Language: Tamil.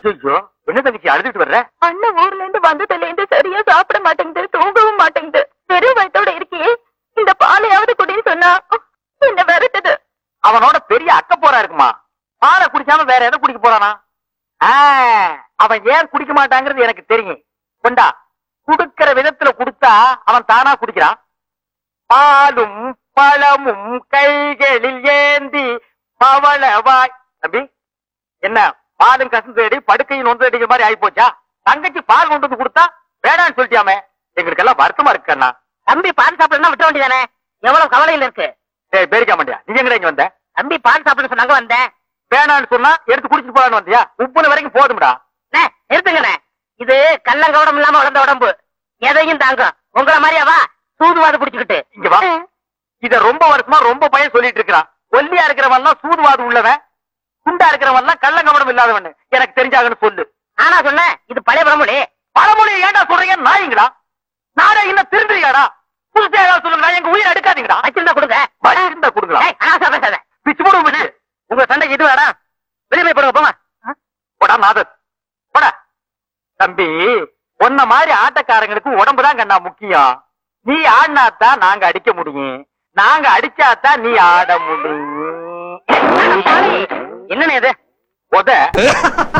ஐயோ என்ன தங்கச்சி அழுதுட்டு வர்ற அண்ணன் ஊர்ல இருந்து வந்ததுல இருந்து சரியா சாப்பிட மாட்டேங்குது தூங்கவும் மாட்டேங்குது வெறும் வயித்தோட இருக்கியே இந்த பாலையாவது குடின்னு சொன்னா என்ன வருத்துது அவனோட பெரிய அக்க போரா இருக்குமா பாலை குடிக்காம வேற எதை குடிக்க போறானா ஆ, அவன் ஏன் குடிக்க மாட்டாங்கிறது எனக்கு தெரியும் கொண்டா குடுக்கிற விதத்துல குடுத்தா அவன் தானா குடிக்கிறான் பாலும் பழமும் கைகளில் ஏந்தி பவளவாய் தம்பி என்ன பாலும் கசந்து அடி படுக்கையும் நொந்து அடிக்கிற மாதிரி ஆயி போச்சா தங்கச்சி பால் கொண்டு வந்து கொடுத்தா வேடான்னு சொல்லிட்டியாமே எங்களுக்கு எல்லாம் வருத்தமா இருக்கு அண்ணா தம்பி பால் சாப்பிடணும் விட்ட வேண்டியதானே எவ்வளவு கவலையில் இருக்கு ஏய் பேரிக்க மாட்டியா நீ எங்கடா இங்க வந்த தம்பி பால் சாப்பிட சொன்னாங்க வந்தேன் வேணான்னு சொன்னா எடுத்து குடிச்சிட்டு போலான்னு வந்தியா உப்புன வரைக்கும் போதும்டா அண்ணே, நிறுத்துங்கண்ணே இது கள்ளங்கவடம் இல்லாம வளர்ந்த உடம்பு எதையும் தாங்கும் உங்கள மாதிரியாவா சூதுவாது பிடிச்சுக்கிட்டு இங்க வா இத ரொம்ப வருஷமா ரொம்ப பையன் சொல்லிட்டு இருக்கிறான் ஒல்லியா இருக்கிறவன் சூதுவாது உள்ளவன் குண்டா இருக்கிறவன் கள்ளங்கவனம் இல்லாதவன் எனக்கு தெரிஞ்சாகன்னு சொல்லு ஆனா சொன்னேன் இது பழைய பழமொழி பழமொழியை ஏன்டா சொல்றீங்க நாயங்களா நாடா இன்னும் திருந்துறியாடா புதுசா ஏதாவது சொல்லுங்க எங்க உயிரை எடுக்காதீங்கடா வச்சிருந்தா கொடுங்க வச்சிருந்தா கொடுங்களா ஏய், அனாவசியமா பேசாத பிச்சு போடுவோம் பிச்சு. உங்க சண்டைக்கு இது வேடா வெளியே போய் போடுங்க போங்க போடா நாதர் போடா தம்பி உன்ன மாதிரி ஆட்டக்காரங்களுக்கு உடம்புதான் கண்ணா முக்கியம் நீ ஆடினாத்தான் நாங்க அடிக்க முடியும் நாங்க அடிச்சாதான் நீ ஆட முடியும் என்னண்ணே இது உத